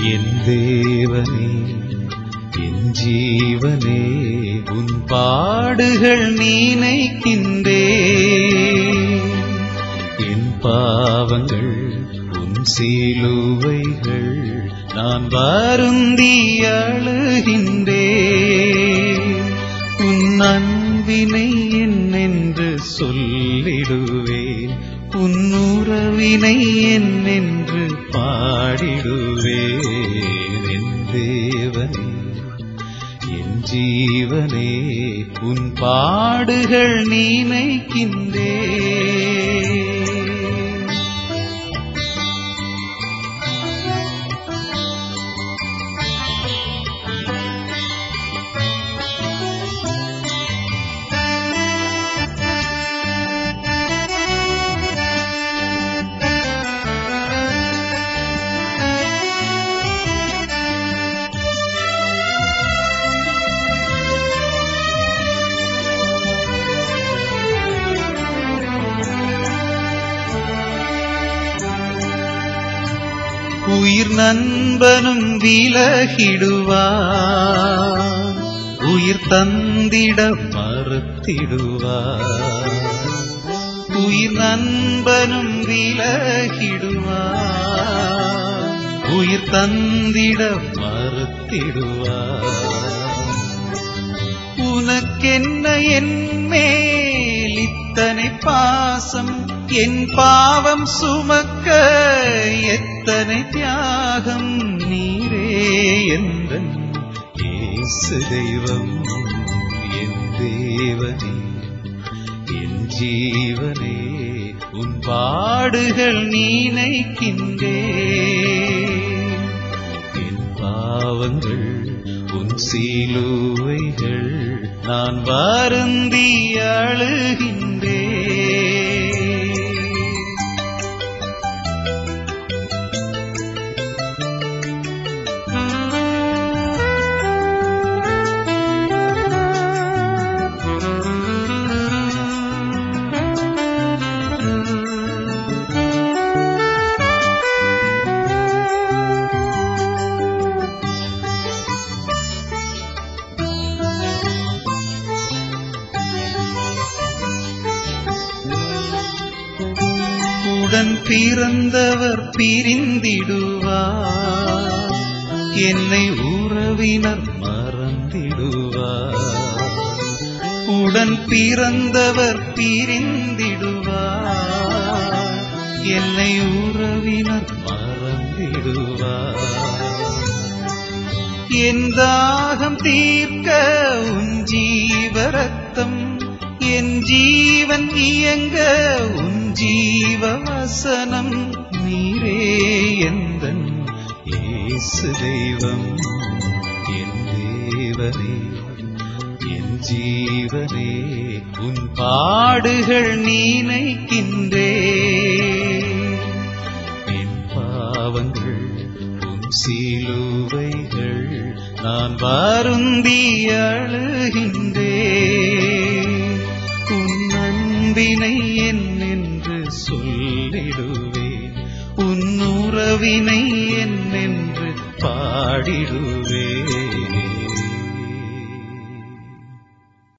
என் தேவனே என் ஜீவனே உன் பாடுகள் நினைக்கின்றே என் பாவங்கள் உன் சீலுவைகள் நான் வருந்தி அழுகின்றே உன் அன்பினை என்னென்று சொல்லிடுவேன் உன் உறவினை என்னென்று பாடிடுவேன் என் தேவனே என் ஜீவனே உன் பாடுகள் நினைக்கின்றே உயிர் நண்பனும் விலகிடுவார் உயிர் தந்திட மறுத்திடுவார் உயிர் நண்பனும் விலகிடுவார் உயிர் தந்திட மறுத்திடுவார் உனக்கென்ன என் மேல் இத்தனை பாசம் என் பாவம் சுமக்க எத்தனை தியாகம் நீரே எந்தன் இயேசு தெய்வம் என் தேவனே என் ஜீவனே உன் பாடுகள் நினைக்கின்றே என் பாவங்கள் உன் சீலுவைகள் நான் வருந்தி அழுகின்றே உடன் பிறந்தவர் பிரிந்திடுவார் என்னை உறவினர் மறந்திடுவார் உடன் பிறந்தவர் பிரிந்திடுவார் என்னை உறவினர் மறந்திடுவார் என் தாகம் தீர்க்க உன் ஜீவரத்தம் என் ஜீவன் இயங்க உன் ஜீவ வசனம் நீரே எந்தன் இயேசு தெய்வம் என் தேவனே என் ஜீவனே உன் பாடுகள் நினைக்கின்றே என் பாவங்கள் உன் சீலுவைகள் நான் வருந்தி அழுகின்றே உன் அன்பினை என்னென்று சொல்லிடுவேன் உன் உறவினை என்னென்று பாடிடுவேன்